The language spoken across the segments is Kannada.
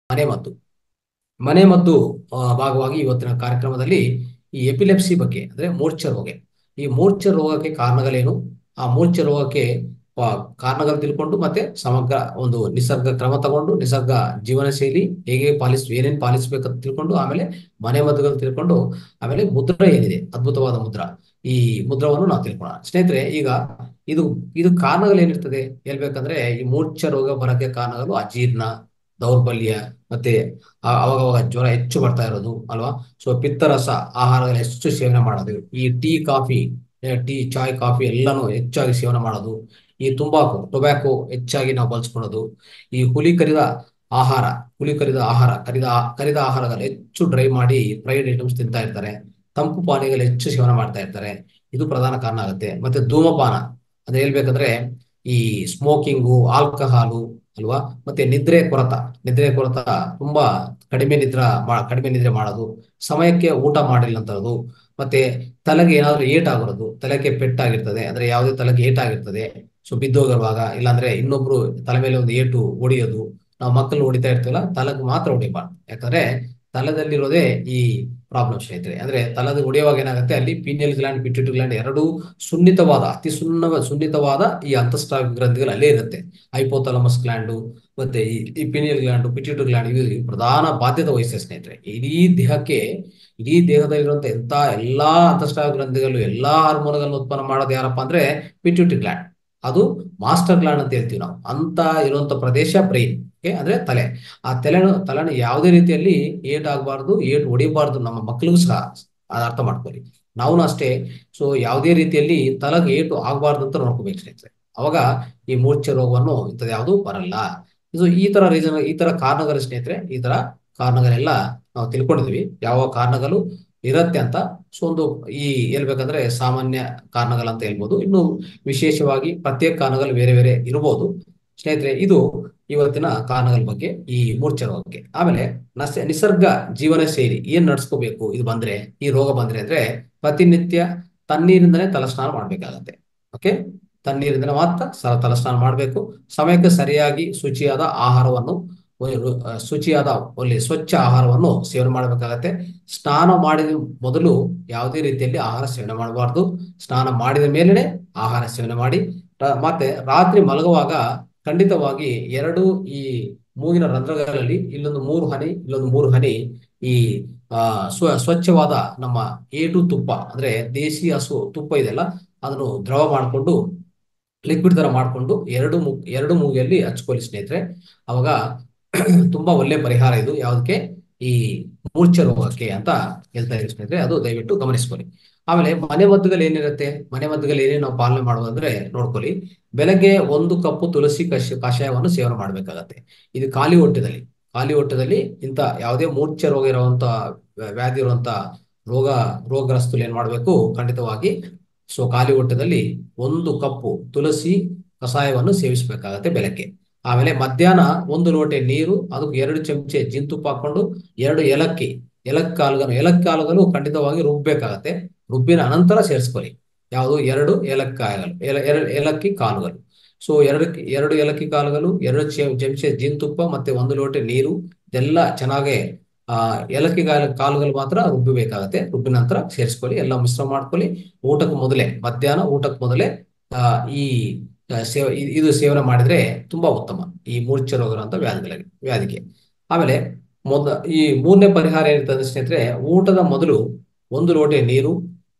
ಮನೆಮದ್ದು ಮನೆಮದ್ದು ಆ, ಭಾಗವಾಗಿ ಇವತ್ತಿನ ಕಾರ್ಯಕ್ರಮದಲ್ಲಿ ಈ ಎಪಿಲೆಪ್ಸಿ ಬಗ್ಗೆ ಅಂದ್ರೆ ಮೂರ್ಛೆ ರೋಗ ಈ ಮೂರ್ಛೆ ರೋಗಕ್ಕೆ ಕಾರಣಗಳೇನು ಆ ಮೂರ್ಛೆ ರೋಗಕ್ಕೆ ಆ, ಕಾರಣಗಳು ತಿಳ್ಕೊಂಡು ಮತ್ತೆ ಸಮಗ್ರ ಒಂದು ನಿಸರ್ಗ ಕ್ರಮ ತಗೊಂಡು ನಿಸರ್ಗ ಜೀವನ ಶೈಲಿ ಹೇಗೆ ಪಾಲಿಸ್ ಏನೇನು ಪಾಲಿಸ್ಬೇಕಂತ ತಿಳ್ಕೊಂಡು ಆಮೇಲೆ ಮನೆ ಮದ್ದುಗಳು ತಿಳ್ಕೊಂಡು ಆಮೇಲೆ ಮುದ್ರ ಏನಿದೆ ಅದ್ಭುತವಾದ ಮುದ್ರ ಈ ಮುದ್ರವನ್ನು ನಾವು ತಿಳ್ಕೊಳ್ಳೋಣ ಸ್ನೇಹಿತರೆ ಈಗ ಇದು ಇದು ಕಾರಣಗಳು ಏನಿರ್ತದೆ ಹೇಳ್ಬೇಕಂದ್ರೆ ಈ ಮೂರ್ಛೆ ರೋಗ ಬರಕ್ಕೆ ಕಾರಣಗಳು ಅಜೀರ್ಣ ದೌರ್ಬಲ್ಯ ಮತ್ತೆ ಆ- ಅವಾಗವಾಗ ಜ್ವರ ಹೆಚ್ಚು ಬರ್ತಾ ಇರೋದು ಅಲ್ವಾ ಸೊ ಪಿತ್ತರಸ ಆಹಾರಗಳ ಹೆಚ್ಚು ಸೇವನೆ ಮಾಡೋದು ಈ ಟೀ ಕಾಫಿ ಏ, ಟೀ ಚಾಯ್ ಕಾಫಿ ಎಲ್ಲಾನು ಹೆಚ್ಚಾಗಿ ಸೇವನೆ ಮಾಡೋದು ಈ ತುಂಬಾಕು ಟೊಬ್ಯಾಕೊ ಹೆಚ್ಚಾಗಿ ನಾವು ಬಳಸ್ಕೊಳ್ಳೋದು ಈ ಹುಲಿ ಕರಿದ ಆಹಾರ ಹುಲಿ ಕರಿದ ಆಹಾರ ಕರಿದ ಆ- ಕರಿದ ಆಹಾರಗಳು ಹೆಚ್ಚು ಡ್ರೈ ಮಾಡಿ ಫ್ರೈಡ್ ಐಟಮ್ಸ್ ತಿಂತಾ ಇರ್ತಾರೆ ತಂಪು ಪಾನೀಯಗಳು ಹೆಚ್ಚು ಸೇವನೆ ಮಾಡ್ತಾ ಇರ್ತಾರೆ ಇದು ಪ್ರಧಾನ ಕಾರಣ ಆಗುತ್ತೆ ಮತ್ತೆ ಧೂಮಪಾನ ಅದೇ ಹೇಳ್ಬೇಕಂದ್ರೆ ಈ ಸ್ಮೋಕಿಂಗು ಆಲ್ಕಹಾಲು ಅಲ್ವಾ ಮತ್ತೆ ನಿದ್ರೆ ಕೊರತ ನಿದ್ರೆ ಕೊರತ ತುಂಬಾ ಕಡಿಮೆ ನಿದ್ರ ಮಾ- ಕಡಿಮೆ ನಿದ್ರೆ ಮಾಡೋದು ಸಮಯಕ್ಕೆ ಊಟ ಮಾಡಿಲ್ಲ ಅಂತದ್ದು ಮತ್ತೆ ತಲೆಗೆ ಏನಾದ್ರು ಏಟ್ ಆಗಿರೋದು ತಲೆಗೆ ಪೆಟ್ಟಾಗಿರ್ತದೆ ಅಂದ್ರೆ ಯಾವುದೇ ತಲೆಗೆ ಏಟ್ ಆಗಿರ್ತದೆ ಸೊ ಬಿದ್ದೋಗಿರುವಾಗ ಇಲ್ಲಾಂದ್ರೆ ಇನ್ನೊಬ್ರು ತಲೆ ಮೇಲೆ ಒಂದು ಏಟು ಹೊಡಿಯೋದು ನಾವು ಮಕ್ಕಳು ಹೊಡಿತಾ ಇರ್ತೀವಲ್ಲ ತಲೆಗೆ ಮಾತ್ರ ಹೊಡಿಬಾರ್ದು ಯಾಕಂದ್ರೆ ತಲೆದಲ್ಲಿರೋದೇ ಈ ಪ್ರಾಬ್ಲಮ್ ಸ್ನೇಹಿತರೆ ಅಂದ್ರೆ ತಲೆದ ಹೊಡೆಯುವಾಗ ಏನಾಗುತ್ತೆ ಅಲ್ಲಿ ಪೀನಿಯಲ್ ಗ್ಲ್ಯಾಂಡ್ ಪಿಟ್ಯೂಟರಿ ಗ್ಲ್ಯಾಂಡ್ ಎರಡೂ ಸುನ್ನಿತವಾದ ಅತಿ ಸುನ್ನ ಸುನ್ನಿತವಾದ ಈ ಅಂತಸ್ರಾವ ಗ್ರಂಥಿಗಳು ಅಲ್ಲೇ ಇರುತ್ತೆ ಹೈಪೋಥಾಲಮಸ್ ಗ್ಲ್ಯಾಂಡು ಮತ್ತೆ ಈ ಈ ಪಿನಿಯಲ್ ಗ್ಲ್ಯಾಂಡ್ ಪಿಟ್ಯೂಟರಿ ಗ್ಲ್ಯಾಂಡ್ ಇದು ಪ್ರಧಾನ ಬಾಧ್ಯತೆ ವಹಿಸ್ತದೆ ಸ್ನೇಹಿತರೆ ಇಡೀ ದೇಹಕ್ಕೆ ಇಡೀ ದೇಹದಲ್ಲಿರುವಂತ ಎಂತ ಎಲ್ಲಾ ಅಂತಸ್ರಾವ ಗ್ರಂಥಿಗಳು ಎಲ್ಲಾ ಹಾರ್ಮೋನ್ಗಳನ್ನು ಉತ್ಪನ್ನ ಮಾಡೋದು ಯಾರಪ್ಪ ಅಂದ್ರೆ ಪಿಟ್ಯೂಟರಿ ಗ್ಲ್ಯಾಂಡ್ ಅದು ಮಾಸ್ಟರ್ ಗ್ಲ್ಯಾಂಡ್ ಅಂತ ಹೇಳ್ತೀವಿ ನಾವು ಅಂತ ಇರುವಂತ ಪ್ರದೇಶ ಬ್ರೈನ್ ಅಂದ್ರೆ ತಲೆ ಆ ತಲೆನು ತಲೆನ ಯಾವುದೇ ರೀತಿಯಲ್ಲಿ ಏಟ್ ಆಗಬಾರ್ದು ಏಟ್ ಹೊಡಿಬಾರ್ದು ನಮ್ಮ ಮಕ್ಕಳಿಗೂ ಸಹ ಅದ್ ಅರ್ಥ ಮಾಡ್ಕೊಳ್ಳಿ ನಾವು ಅಷ್ಟೇ ಸೊ ಯಾವುದೇ ರೀತಿಯಲ್ಲಿ ತಲೆಗೆ ಏಟು ಆಗಬಾರ್ದು ಅಂತ ನೋಡ್ಕೋಬೇಕು ಸ್ನೇಹಿತರೆ ಅವಾಗ ಈ ಮೂರ್ಛೆ ರೋಗವನ್ನು ಇಂಥದ್ದು ಯಾವುದು ಬರಲ್ಲ ಇದು ಈ ತರ ರೀಸನ್ ಈ ತರ ಕಾರಣಗಳು ಸ್ನೇಹಿತರೆ ಈ ತರ ಕಾರಣಗಳೆಲ್ಲ ನಾವು ತಿಳ್ಕೊಂಡಿದ್ವಿ ಯಾವ ಕಾರಣಗಳು ಇರತ್ತೆ ಅಂತ ಸೊ ಒಂದು ಈ ಹೇಳ್ಬೇಕಂದ್ರೆ ಸಾಮಾನ್ಯ ಕಾರಣಗಳಂತ ಹೇಳ್ಬೋದು ಇನ್ನು ವಿಶೇಷವಾಗಿ ಪ್ರತ್ಯೇಕ ಕಾರಣಗಳು ಬೇರೆ ಬೇರೆ ಇರಬಹುದು ಸ್ನೇಹಿತರೆ ಇದು ಇವತ್ತಿನ ಕಾರಣಗಳ ಬಗ್ಗೆ ಈ ಮೂರ್ಛೆ ರೋಗಕ್ಕೆ ಆಮೇಲೆ ನಸ ನಿಸರ್ಗ ಜೀವನ ಶೈಲಿ ಏನ್ ನಡ್ಸ್ಕೋಬೇಕು ಇದು ಬಂದ್ರೆ ಈ ರೋಗ ಬಂದ್ರೆ ಅಂದ್ರೆ ಪ್ರತಿನಿತ್ಯ ತಣ್ಣೀರಿಂದನೇ ತಲಸ್ನಾನ ಮಾಡ್ಬೇಕಾಗತ್ತೆ ಓಕೆ ತಣ್ಣೀರಿಂದನೇ ಮಾತ್ರ ಸ ತಲಸ್ನಾನ ಮಾಡಬೇಕು ಸಮಯಕ್ಕೆ ಸರಿಯಾಗಿ ಶುಚಿಯಾದ ಆಹಾರವನ್ನು ಒಂದು, ಆ, ಶುಚಿಯಾದ ಒಳ್ಳೆ ಸ್ವಚ್ಛ ಆಹಾರವನ್ನು ಸೇವನೆ ಮಾಡಬೇಕಾಗತ್ತೆ ಸ್ನಾನ ಮಾಡಿದ ಮೊದಲು ಯಾವುದೇ ರೀತಿಯಲ್ಲಿ ಆಹಾರ ಸೇವನೆ ಮಾಡಬಾರ್ದು ಸ್ನಾನ ಮಾಡಿದ ಮೇಲೆನೆ ಆಹಾರ ಸೇವನೆ ಮಾಡಿ ರ- ಮತ್ತೆ ರಾತ್ರಿ ಮಲಗುವಾಗ ಖಂಡಿತವಾಗಿ ಎರಡು ಈ ಮೂಗಿನ ರಂಧ್ರಗಳಲ್ಲಿ ಇಲ್ಲೊಂದು ಮೂರು ಹನಿ ಇಲ್ಲೊಂದು ಮೂರು ಹನಿ ಈ ಆ ಸ್ವ ಸ್ವಚ್ಛವಾದ ನಮ್ಮ ಏಟು ತುಪ್ಪ ಅಂದ್ರೆ ದೇಸಿ ಹಸು ತುಪ್ಪ ಇದೆಯಲ್ಲ ಅದನ್ನು ದ್ರವ ಮಾಡಿಕೊಂಡು ಲಿಕ್ವಿಡ್ ತರ ಮಾಡಿಕೊಂಡು ಎರಡು ಮು ಎರಡು ಮೂಗಿಯಲ್ಲಿ ಹಚ್ಕೊಳ್ಳಿ ಸ್ನೇಹಿತರೆ ಅವಾಗ ತುಂಬಾ ಒಳ್ಳೆ ಪರಿಹಾರ ಇದು ಯಾವುದಕ್ಕೆ ಈ ಮೂರ್ಛೆ ರೋಗಕ್ಕೆ ಅಂತ ಹೇಳ್ತಾ ಇದ್ದೀವಿ ಸ್ನೇಹಿತರೆ ಅದು ದಯವಿಟ್ಟು ಗಮನಿಸ್ಕೊಳ್ಳಿ ಆಮೇಲೆ ಮನೆ ಮದ್ದುಗಳು ಏನಿರುತ್ತೆ ಮನೆ ಮದ್ದುಗಳು ಏನೇನು ನಾವು ಪಾಲನೆ ಮಾಡೋದಂದ್ರೆ ನೋಡ್ಕೊಳ್ಳಿ ಬೆಳಗ್ಗೆ ಒಂದು ಕಪ್ಪು ತುಳಸಿ ಕಷ ಕಷಾಯವನ್ನು ಸೇವನೆ ಮಾಡಬೇಕಾಗತ್ತೆ ಇದು ಖಾಲಿ ಹೊಟ್ಟೆದಲ್ಲಿ ಖಾಲಿ ಹೊಟ್ಟೆದಲ್ಲಿ ಇಂಥ ಯಾವುದೇ ಮೂರ್ಛೆ ರೋಗ ಇರುವಂತ ವ್ಯಾಧಿ ಇರುವಂತ ರೋಗ ರೋಗಗ್ರಸ್ತರು ಏನ್ ಮಾಡಬೇಕು ಖಂಡಿತವಾಗಿ ಸೊ ಖಾಲಿ ಹೊಟ್ಟೆದಲ್ಲಿ ಒಂದು ಕಪ್ಪು ತುಳಸಿ ಕಷಾಯವನ್ನು ಸೇವಿಸಬೇಕಾಗತ್ತೆ ಬೆಳಗ್ಗೆ ಆಮೇಲೆ ಮಧ್ಯಾಹ್ನ ಒಂದು ಲೋಟೆ ನೀರು ಅದಕ್ಕೆ ಎರಡು ಚಮಚೆ ಜೇನುತುಪ್ಪ ಹಾಕೊಂಡು ಎರಡು ಏಲಕ್ಕಿ ಏಲಕ್ಕಿ ಕಾಳುಗಳು ಏಲಕ್ಕಿ ಕಾಳುಗಳು ಖಂಡಿತವಾಗಿ ರುಬ್ಬೇಕಾಗತ್ತೆ ರುಬ್ಬಿನ ಅನಂತರ ಸೇರಿಸ್ಕೊಳ್ಳಿ ಯಾವುದು ಎರಡು ಏಲಕ್ಕಾಯಿಗಳು ಏಲ ಎರಡು ಏಲಕ್ಕಿ ಕಾಳುಗಳು ಸೊ ಎರಡು ಎರಡು ಏಲಕ್ಕಿ ಕಾಳುಗಳು ಎರಡು ಚೆ- ಚಮಚೆ ಜೇನುತುಪ್ಪ ಮತ್ತೆ ಒಂದು ಲೋಟೆ ನೀರು ಇದೆಲ್ಲ ಚೆನ್ನಾಗಿ ಆ ಏಲಕ್ಕಿ ಕಾಳು ಕಾಳುಗಳು ಮಾತ್ರ ರುಬ್ಬಬೇಕಾಗತ್ತೆ ರುಬ್ಬಿನ ನಂತರ ಸೇರಿಸ್ಕೊಳ್ಳಿ ಎಲ್ಲ ಮಿಶ್ರ ಮಾಡ್ಕೊಳ್ಳಿ ಊಟಕ್ಕೆ ಮೊದಲೇ ಮಧ್ಯಾಹ್ನ ಊಟಕ್ಕೆ ಮೊದಲೇ ಆ ಈ ಆ, ಸೇವ ಇ- ಇದು ಸೇವನೆ ಮಾಡಿದ್ರೆ ತುಂಬಾ ಉತ್ತಮ ಈ ಮೂರ್ಛೆ ರೋಗ ಅಂತ ವ್ಯಾಧಿಗಳಿಗೆ ವ್ಯಾಧಿಗೆ ಆಮೇಲೆ ಮೊದ ಈ ಮೂರನೇ ಪರಿಹಾರ ಏನಿರ್ತದೆ ಸ್ನೇಹಿತರೆ ಊಟದ ಮೊದಲು ಒಂದು ಲೋಟೆ ನೀರು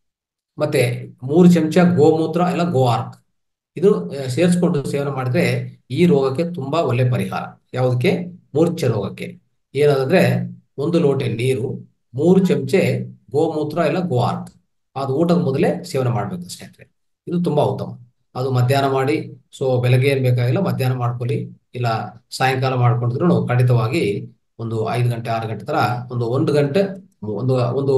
ಮತ್ತೆ ಮೂರು ಚಮಚ ಗೋಮೂತ್ರ ಇಲ್ಲ ಗೋ ಆರ್ಕ್ ಇದು ಆ, ಸೇರಿಸ್ಕೊಂಡು ಸೇವನೆ ಮಾಡಿದ್ರೆ ಈ ರೋಗಕ್ಕೆ ತುಂಬಾ ಒಳ್ಳೆ ಪರಿಹಾರ ಯಾವುದಕ್ಕೆ ಮೂರ್ಛೆ ರೋಗಕ್ಕೆ ಏನಂದ್ರೆ ಒಂದು ಲೋಟೆ ನೀರು ಮೂರು ಚಮಚೆ ಗೋಮೂತ್ರ ಇಲ್ಲ ಗೋ ಆರ್ಕ್ ಅದು ಊಟದ ಮೊದಲೇ ಸೇವನೆ ಮಾಡ್ಬೇಕು ಸ್ನೇಹಿತರೆ ಇದು ತುಂಬಾ ಉತ್ತಮ ಅದು ಮಧ್ಯಾಹ್ನ ಮಾಡಿ ಸೊ ಬೆಳಗ್ಗೆ ಏನ್ ಬೇಕಾಗಿಲ್ಲ ಮಧ್ಯಾಹ್ನ ಮಾಡ್ಕೊಳ್ಳಿ ಇಲ್ಲ ಸಾಯಂಕಾಲ ಮಾಡ್ಕೊಂಡಿದ್ರು ಖಂಡಿತವಾಗಿ ಒಂದು ಐದು ಗಂಟೆ ಆರು ಗಂಟೆ ತರ ಒಂದು ಒಂದು ಗಂಟೆ ಒಂದು ಒಂದು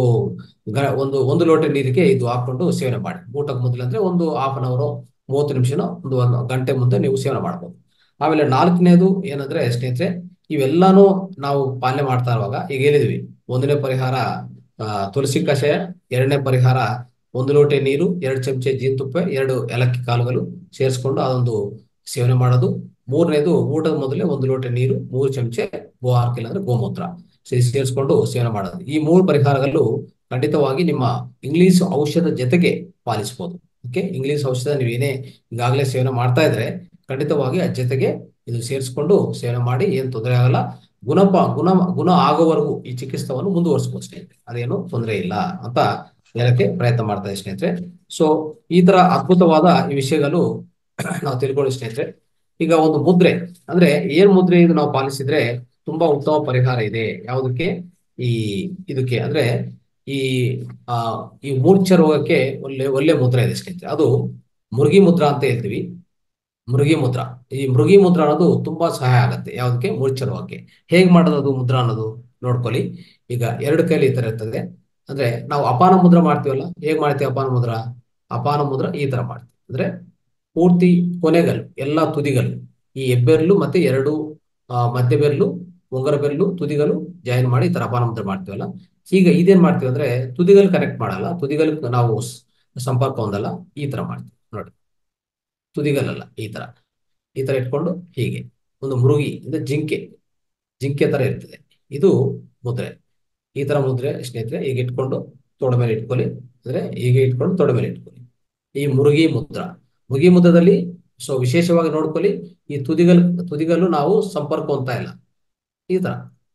ಗ- ಒಂದು ಒಂದು ಲೋಟ ನೀರಿಗೆ ಇದು ಹಾಕೊಂಡು ಸೇವನೆ ಮಾಡಿ ಊಟಕ್ಕೆ ಮೊದಲು ಅಂದ್ರೆ ಒಂದು ಹಾಫ್ ಅನ್ ಅವರ್ ಮೂವತ್ತು ನಿಮಿಷನೋ ಒಂದು ಒಂದು ಗಂಟೆ ಮುಂದೆ ನೀವು ಸೇವನೆ ಮಾಡ್ಬೋದು ಆಮೇಲೆ ನಾಲ್ಕನೇದು ಏನಂದ್ರೆ ಸ್ನೇಹಿತರೆ ಇವೆಲ್ಲಾನು ನಾವು ಪಾಲನೆ ಮಾಡ್ತಾ ಇರುವಾಗ ಈಗ ಹೇಳಿದ್ವಿ ಒಂದನೇ ಪರಿಹಾರ ಆ, ತುಳಸಿ ಕಷಾಯ ಎರಡನೇ ಪರಿಹಾರ ಒಂದು ಲೋಟೆ ನೀರು ಎರಡು ಚಮಚೆ ಜೇನುತುಪ್ಪ ಎರಡು ಏಲಕ್ಕಿ ಕಾಳುಗಳು ಸೇರಿಸ್ಕೊಂಡು ಅದೊಂದು ಸೇವನೆ ಮಾಡೋದು ಮೂರನೇದು ಊಟದ ಮೊದಲೇ ಒಂದು ಲೋಟ ನೀರು ಮೂರು ಚಮಚೆ ಗೋ ಹಾಕಿಲ್ಲ ಅಂದ್ರೆ ಗೋಮೂತ್ರ ಸೇ- ಸೇರಿಸ್ಕೊಂಡು ಸೇವನೆ ಮಾಡೋದು ಈ ಮೂರು ಪರಿಹಾರಗಳು ಖಂಡಿತವಾಗಿ ನಿಮ್ಮ ಇಂಗ್ಲಿಷ್ ಔಷಧ ಜೊತೆಗೆ ಪಾಲಿಸಬಹುದು ಓಕೆ ಇಂಗ್ಲಿಷ್ ಔಷಧ ನೀವು ಏನೇ ಈಗಾಗಲೇ ಸೇವನೆ ಮಾಡ್ತಾ ಇದ್ರೆ ಖಂಡಿತವಾಗಿ ಅದ್ರ ಜೊತೆಗೆ ಇದು ಸೇರಿಸ್ಕೊಂಡು ಸೇವನೆ ಮಾಡಿ ಏನ್ ತೊಂದರೆ ಆಗಲ್ಲ ಗುಣಪ ಗುಣ ಗುಣ ಆಗೋವರೆಗೂ ಈ ಚಿಕಿತ್ಸೆಯನ್ನು ಮುಂದುವರಿಸಬಹುದು ಸ್ನೇಹಿತರೆ ಅದೇನು ತೊಂದರೆ ಇಲ್ಲ ಅಂತ ಹೇಳಕ್ಕೆ ಪ್ರಯತ್ನ ಮಾಡ್ತಾ ಇದ್ದೀನಿ ಸ್ನೇಹಿತರೆ ಸೊ ಈ ತರ ಅದ್ಭುತವಾದ ಈ ವಿಷಯಗಳು ನಾವು ತಿಳ್ಕೊಳ್ಳಿ ಸ್ನೇಹಿತರೆ ಈಗ ಒಂದು ಮುದ್ರೆ ಅಂದ್ರೆ ಏನ್ ಮುದ್ರೆ ಇದು ನಾವು ಪಾಲಿಸಿದ್ರೆ ತುಂಬಾ ಉತ್ತಮ ಪರಿಹಾರ ಇದೆ ಯಾವುದಕ್ಕೆ ಈ ಇದಕ್ಕೆ ಅಂದ್ರೆ ಈ ಆ ಈ ಮೂರ್ಛ ರೋಗಕ್ಕೆ ಒಳ್ಳೆ ಒಳ್ಳೆ ಮುದ್ರೆ ಇದೆ ಸ್ನೇಹಿತರೆ ಅದು ಮುರುಗಿ ಮುದ್ರಾ ಅಂತ ಹೇಳ್ತೀವಿ ಮೃಗಿ ಮುದ್ರಾ ಈ ಮೃಗಿ ಮುದ್ರಾ ಅನ್ನೋದು ತುಂಬಾ ಸಹಾಯ ಆಗುತ್ತೆ ಯಾವುದಕ್ಕೆ ಮೂರ್ಛೆ ರೋಗಕ್ಕೆ ಹೇಗ್ ಮಾಡೋದು ಅದು ಮುದ್ರಾ ಅನ್ನೋದು ನೋಡ್ಕೊಳ್ಳಿ ಈಗ ಎರಡು ಕೈಲಿ ಈ ತರ ಇರ್ತದೆ ಅಂದ್ರೆ ನಾವು ಅಪಾನ ಮುದ್ರಾ ಮಾಡ್ತೀವಲ್ಲ ಹೇಗ್ ಮಾಡ್ತೀವಿ ಅಪಾನ ಮುದ್ರಾ ಅಪಾನ ಮುದ್ರಾ ಈ ತರ ಮಾಡ್ತೀವಿ ಅಂದ್ರೆ ಪೂರ್ತಿ ಕೊನೆಗಲ್ಲು ಎಲ್ಲಾ ತುದಿಗಲ್ಲು ಈ ಹೆಬ್ಬೆರಳು ಮತ್ತೆ ಎರಡು ಆ, ಮಧ್ಯ ಬೆರಳು ಉಂಗರ ಬೆರಳು ತುದಿಗಲು ಜಾಯಿನ್ ಮಾಡಿ ಈ ತರ ಅಪಾನ ಮುದ್ರೆ ಮಾಡ್ತೀವಲ್ಲ ಈಗ ಇದೇನ್ ಮಾಡ್ತೀವಿ ಅಂದ್ರೆ ತುದಿಗಲ್ ಕನೆಕ್ಟ್ ಮಾಡಲ್ಲ ತುದಿಗಲ್ ನಾವು ಸ್- ಸಂಪರ್ಕ ಹೊಂದಲ್ಲ ಈ ತರ ಮಾಡ್ತೀವಿ ನೋಡಿ ತುದಿಗಲ್ಲಲ್ಲ ಈ ತರ ಈ ತರ ಇಟ್ಕೊಂಡು ಹೀಗೆ ಒಂದು ಮೃಗಿ ಅಂದ್ರೆ ಜಿಂಕೆ ಜಿಂಕೆ ತರ ಇರ್ತದೆ ಇದು ಮುದ್ರೆ ಈ ತರ ಮುದ್ರೆ ಸ್ನೇಹಿತರೆ ಈಗ ಇಟ್ಕೊಂಡು ತೊಡ ಮೇಲೆ ಇಟ್ಕೊಳ್ಳಿ ಅಂದ್ರೆ ಹೀಗೆ ಇಟ್ಕೊಂಡು ತೊಡ ಮೇಲೆ ಇಟ್ಕೊಳ್ಳಿ ಈ ಮುರುಗಿ ಮುದ್ರ ಮುರುಗಿ ಮುದ್ರದಲ್ಲಿ ಸೊ ವಿಶೇಷವಾಗಿ ನೋಡ್ಕೊಳ್ಳಿ ಈ ತುದಿಗಲ್ ತುದಿಗಲ್ಲು ನಾವು ಸಂಪರ್ಕ ಹೊಂದ್ತಾ ಇಲ್ಲ ಈ ತರ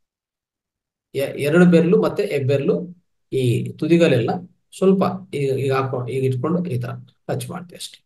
ಎ- ಎರಡು ಬೆರಳು ಮತ್ತೆ ಹೆಬ್ಬೆರಳು ಈ ತುದಿಗಲೆಲ್ಲ ಸ್ವಲ್ಪ ಈಗ ಈಗ ಹಾಕೊಂಡು ಈಗ ಇಟ್ಕೊಂಡು ಈ ತರ ಟಚ್ ಮಾಡ್ತೀವಿ ಅಷ್ಟೇ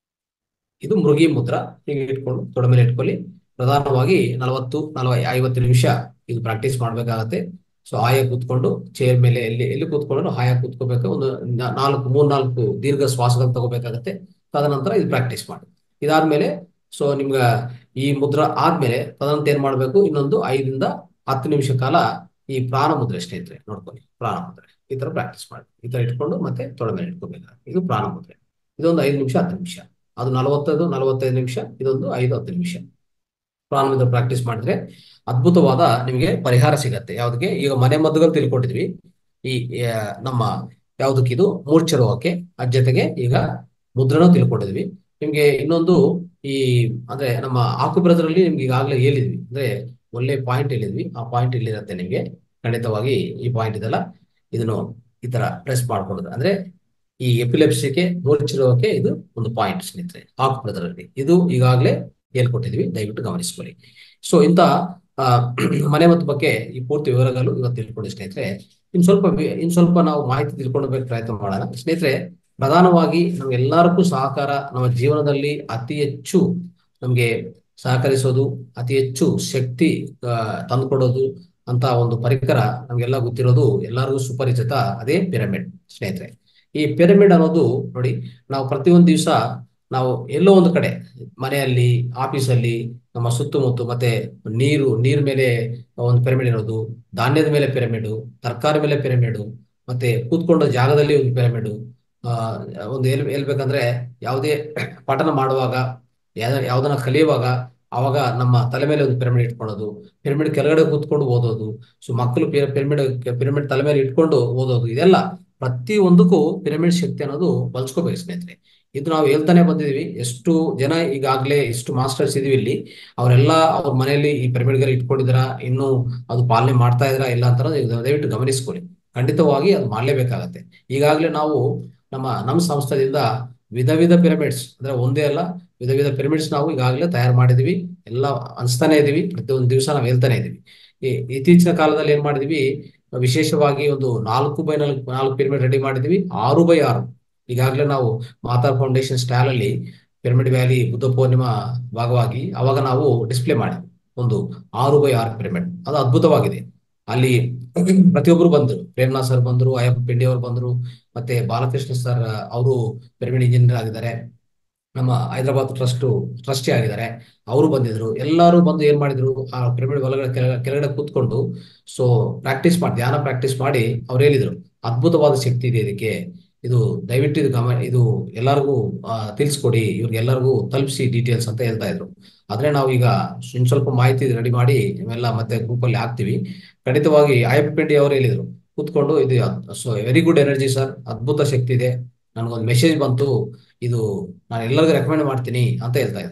ಇದು ಮೃಗಿ ಮುದ್ರಾ ಹೀಗೆ ಇಟ್ಕೊಂಡು ತೊಡ ಮೇಲೆ ಇಟ್ಕೊಳ್ಳಿ ಪ್ರಧಾನವಾಗಿ ನಲವತ್ತು ನಲವ ಐವತ್ತು ನಿಮಿಷ ಇದು ಪ್ರಾಕ್ಟೀಸ್ ಮಾಡ್ಬೇಕಾಗತ್ತೆ ಸೊ ಆಯ ಕೂತ್ಕೊಂಡು ಚೇರ್ ಮೇಲೆ ಎಲ್ಲಿ ಎಲ್ಲಿ ಕೂತ್ಕೊಂಡು ಹಾಯ ಕೂತ್ಕೋಬೇಕು ಒಂದು ನಾ- ನಾಲ್ಕು ಮೂರ್ ನಾಲ್ಕು ದೀರ್ಘ ಶ್ವಾಸಗಳು ತಗೋಬೇಕಾಗತ್ತೆ ತದನಂತರ ಇದು ಪ್ರಾಕ್ಟೀಸ್ ಮಾಡಿ ಇದಾದ್ಮೇಲೆ ಸೊ ನಿಮ್ಗ ಈ ಮುದ್ರಾ ಆದ್ಮೇಲೆ ತದನಂತರ ಏನ್ ಮಾಡ್ಬೇಕು ಇನ್ನೊಂದು ಐದರಿಂದ ಹತ್ತು ನಿಮಿಷ ಕಾಲ ಈ ಪ್ರಾಣ ಮುದ್ರೆ ಸ್ನೇಹಿತರೆ ನೋಡ್ಕೊಳ್ಳಿ ಪ್ರಾಣ ಮುದ್ರೆ ಈ ತರ ಪ್ರಾಕ್ಟೀಸ್ ಮಾಡಿ ಈ ತರ ಇಟ್ಕೊಂಡು ಮತ್ತೆ ತೊಡ ಮೇಲೆ ಇಟ್ಕೋಬೇಕಾಗುತ್ತೆ ಇದು ಪ್ರಾಣ ಮುದ್ರೆ ಇದೊಂದು ಐದು ನಿಮಿಷ ಹತ್ತು ನಿಮಿಷ ಅದು ನಲವತ್ತೈದು ನಲವತ್ತೈದು ನಿಮಿಷ ಇದೊಂದು ಐದು ಹತ್ತು ನಿಮಿಷ ಪ್ರಾರಂಭದ ಪ್ರಾಕ್ಟೀಸ್ ಮಾಡಿದ್ರೆ ಅದ್ಭುತವಾದ ನಿಮಗೆ ಪರಿಹಾರ ಸಿಗತ್ತೆ ಯಾವುದಕ್ಕೆ ಈಗ ಮನೆ ಮದ್ದುಗಳು ತಿಳ್ಕೊಂಡಿದ್ವಿ ಈ ಆ, ನಮ್ಮ ಯಾವುದಕ್ಕೆ ಇದು ಮೂರ್ಛೆ ರೋಗಕ್ಕೆ ಅದ್ ಜೊತೆಗೆ ಈಗ ಮುದ್ರಣ ತಿಳ್ಕೊಂಡಿದ್ವಿ ನಿಮ್ಗೆ ಇನ್ನೊಂದು ಈ ಅಂದ್ರೆ ನಮ್ಮ ಆಕುಬ್ರದ್ರಲ್ಲಿ ನಿಮ್ಗೆ ಈಗಾಗಲೇ ಹೇಳಿದ್ವಿ ಅಂದ್ರೆ ಒಳ್ಳೆ ಪಾಯಿಂಟ್ ಹೇಳಿದ್ವಿ ಆ ಪಾಯಿಂಟ್ ಇಲ್ಲಿರುತ್ತೆ ನಿಮ್ಗೆ ಖಂಡಿತವಾಗಿ ಈ ಪಾಯಿಂಟ್ ಇದೆಲ್ಲ ಇದನ್ನು ಈ ತರ ಪ್ರೆಸ್ ಮಾಡ್ಕೊಳ್ಳೋದು ಅಂದ್ರೆ ಈ ಎಪಿಲೆಪ್ಸಿಗೆ ಮೂರ್ಛೆ ರೋಗಕ್ಕೆ ಇದು ಒಂದು ಪಾಯಿಂಟ್ ಸ್ನೇಹಿತರೆ ಆಕುಬ್ರದ್ರಲ್ಲಿ ಇದು ಈಗಾಗಲೇ ಹೇಳ್ಕೊಟ್ಟಿದ್ವಿ ದಯವಿಟ್ಟು ಗಮನಿಸ್ಕೊಳ್ಳಿ ಸೊ ಇಂತ ಆ, ಮನೆ ಮದ್ದು ಬಗ್ಗೆ ಈ ಪೂರ್ತಿ ವಿವರಗಳು ಇವತ್ತು ತಿಳ್ಕೊಂಡು ಸ್ನೇಹಿತರೆ ಇನ್ ಸ್ವಲ್ಪ ವಿ- ಇನ್ ಸ್ವಲ್ಪ ನಾವು ಮಾಹಿತಿ ತಿಳ್ಕೊಳ್ಳಬೇಕು ಪ್ರಯತ್ನ ಮಾಡೋಣ ಸ್ನೇಹಿತರೆ ಪ್ರಧಾನವಾಗಿ ನಮ್ಗೆಲ್ಲರಿಗೂ ಸಹಕಾರ ನಮ್ಮ ಜೀವನದಲ್ಲಿ ಅತಿ ಹೆಚ್ಚು ನಮ್ಗೆ ಸಹಕರಿಸೋದು ಅತಿ ಹೆಚ್ಚು ಶಕ್ತಿ ಆ, ತಂದುಕೊಡೋದು ಅಂತ ಒಂದು ಪರಿಕರ ನಮ್ಗೆಲ್ಲ ಗೊತ್ತಿರೋದು ಎಲ್ಲರಿಗೂ ಸುಪರಿಚಿತ ಅದೇ ಪಿರಮಿಡ್ ಸ್ನೇಹಿತರೆ ಈ ಪಿರಮಿಡ್ ಅನ್ನೋದು ನೋಡಿ ನಾವು ಪ್ರತಿಯೊಂದು ದಿವಸ ನಾವು ಎಲ್ಲೋ ಒಂದು ಕಡೆ ಮನೆಯಲ್ಲಿ ಆಫೀಸಲ್ಲಿ ನಮ್ಮ ಸುತ್ತಮುತ್ತ ಮತ್ತೆ ನೀರು ನೀರ್ ಮೇಲೆ ಒಂದು ಪಿರಮಿಡ್ ಇರೋದು ಧಾನ್ಯದ ಮೇಲೆ ಪಿರಮಿಡ್ ತರಕಾರಿ ಮೇಲೆ ಪಿರಮಿಡ್ ಮತ್ತೆ ಕೂತ್ಕೊಂಡ ಜಾಗದಲ್ಲಿ ಒಂದು ಪಿರಮಿಡ್ ಆ ಒಂದು ಎಲ್ ಹೇಳ್ಬೇಕಂದ್ರೆ ಯಾವುದೇ ಪಠನ ಮಾಡುವಾಗ ಯಾವ್ದ- ಯಾವ್ದನ್ನ ಕಲಿಯುವಾಗ ಅವಾಗ ನಮ್ಮ ತಲೆ ಮೇಲೆ ಒಂದು ಪಿರಮಿಡ್ ಇಟ್ಕೊಳ್ಳೋದು ಪಿರಮಿಡ್ ಕೆಳಗಡೆ ಕೂತ್ಕೊಂಡು ಓದೋದು ಸೊ ಮಕ್ಕಳು ಪಿರಮಿಡ್ ಪಿರಮಿಡ್ ತಲೆ ಮೇಲೆ ಇಟ್ಕೊಂಡು ಓದೋದು ಇದೆಲ್ಲ ಪ್ರತಿ ಒಂದಕ್ಕೂ ಪಿರಮಿಡ್ ಶಕ್ತಿ ಅನ್ನೋದು ಬಳಸ್ಕೋಬೇಕು ಸ್ನೇಹಿತರೆ ಇದು ನಾವು ಹೇಳ್ತಾನೆ ಬಂದಿದೀವಿ ಎಷ್ಟು ಜನ ಈಗಾಗಲೇ ಎಷ್ಟು ಮಾಸ್ಟರ್ಸ್ ಇದೀವಿ ಇಲ್ಲಿ ಅವರೆಲ್ಲ ಅವ್ರ ಮನೆಯಲ್ಲಿ ಈ ಪಿರಮಿಡ್ಗಳು ಇಟ್ಕೊಂಡಿದಾರ ಇನ್ನು ಅದು ಪಾಲನೆ ಮಾಡ್ತಾ ಇದಾರ ಇಲ್ಲ ಅಂತ ದಯವಿಟ್ಟು ಗಮನಿಸ್ಕೊಳ್ಳಿ ಖಂಡಿತವಾಗಿ ಅದು ಮಾಡ್ಲೇಬೇಕಾಗತ್ತೆ ಈಗಾಗಲೇ ನಾವು ನಮ್ಮ ನಮ್ಮ ಸಂಸ್ಥೆಯಿಂದ ವಿಧ ವಿಧ ಪಿರಮಿಡ್ಸ್ ಅಂದ್ರೆ ಒಂದೇ ಅಲ್ಲ ವಿಧ ವಿಧ ಪಿರಮಿಡ್ಸ್ ನಾವು ಈಗಾಗಲೇ ತಯಾರು ಮಾಡಿದೀವಿ ಎಲ್ಲ ಅನ್ಸ್ತಾನೆ ಇದೀವಿ ಪ್ರತಿಯೊಂದು ದಿವಸ ನಾವು ಹೇಳ್ತಾನೆ ಇದೀವಿ ಈ ಇತ್ತೀಚಿನ ಕಾಲದಲ್ಲಿ ಏನ್ ಮಾಡಿದೀವಿ ವಿಶೇಷವಾಗಿ ಒಂದು ನಾಲ್ಕು ಬೈ ನಾಲ್ಕು ನಾಲ್ಕು ಪಿರಮಿಡ್ ರೆಡಿ ಮಾಡಿದೀವಿ ಆರು ಬೈ ಆರು ಈಗಾಗಲೇ ನಾವು ಮಾತಾ ಫೌಂಡೇಶನ್ ಸ್ಟಾಲ್ ಅಲ್ಲಿ ಪಿರಮಿಡ್ ವ್ಯಾಲಿ ಬುದ್ಧ ಪೂರ್ಣಿಮಾ ಭಾಗವಾಗಿ ಅವಾಗ ನಾವು ಡಿಸ್ಪ್ಲೇ ಮಾಡಿದ್ವಿ ಒಂದು ಆರು ಬೈ ಆರು ಪಿರಮಿಡ್ ಅದು ಅದ್ಭುತವಾಗಿದೆ ಅಲ್ಲಿ ಪ್ರತಿಯೊಬ್ಬರು ಬಂದ್ರು ಪ್ರೇಮ್ನಾ ಸರ್ ಬಂದ್ರು ಅಯ್ಯಪ್ಪ ಪಿಂಡಿ ಅವರು ಬಂದ್ರು ಮತ್ತೆ ಬಾಲಕೃಷ್ಣ ಸರ್ ಅವರು ಪಿರಮಿಡ್ ಇಂಜಿನಿಯರ್ ಆಗಿದ್ದಾರೆ ನಮ್ಮ ಹೈದರಾಬಾದ್ ಟ್ರಸ್ಟ್ ಟ್ರಸ್ಟಿ ಆಗಿದ್ದಾರೆ ಅವರು ಬಂದಿದ್ರು ಎಲ್ಲರೂ ಬಂದು ಏನ್ ಮಾಡಿದ್ರು ಆ ಪಿರಮಿಡ್ ಒಳಗಡೆ ಕೆಳ- ಕೆಳಗಡೆ ಕೂತ್ಕೊಂಡು ಸೊ ಪ್ರಾಕ್ಟೀಸ್ ಮಾಡಿ ಧ್ಯಾನ ಪ್ರಾಕ್ಟೀಸ್ ಮಾಡಿ ಅವ್ರು ಹೇಳಿದ್ರು ಅದ್ಭುತವಾದ ಶಕ್ತಿ ಇದೆ ಇದಕ್ಕೆ ಇದು ದಯವಿಟ್ಟು ಇದು ಗಮ ಇದು ಎಲ್ಲರಿಗೂ ಆ, ತಿಳಿಸ್ಕೊಡಿ ಇವ್ರಿಗೆಲ್ಲರಿಗೂ ತಲುಪಿಸಿ ಡೀಟೇಲ್ಸ್ ಅಂತ ಹೇಳ್ತಾ ಇದ್ರು ಆದ್ರೆ ನಾವು ಈಗ ಇನ್ ಸ್ವಲ್ಪ ಮಾಹಿತಿ ರೆಡಿ ಮಾಡಿ ಇವೆಲ್ಲ ಮತ್ತೆ ಗ್ರೂಪ್ ಅಲ್ಲಿ ಹಾಕ್ತಿವಿ ಖಂಡಿತವಾಗಿ ಅಯ್ಯಪ್ಪ ಪಿಂಡಿ ಅವರು ಹೇಳಿದ್ರು ಕೂತ್ಕೊಂಡು ಇದು so very good energy sir ಅದ್ಭುತ ಶಕ್ತಿ ಇದೆ ನನಗೊಂದು ಮೆಸೇಜ್ ಬಂತು ಇದು ನಾನು ಎಲ್ಲರಿಗೂ ರೆಕಮೆಂಡ್ ಮಾಡ್ತೀನಿ ಅಂತ ಹೇಳ್ತಾ ಇದ್ರು ಅವರು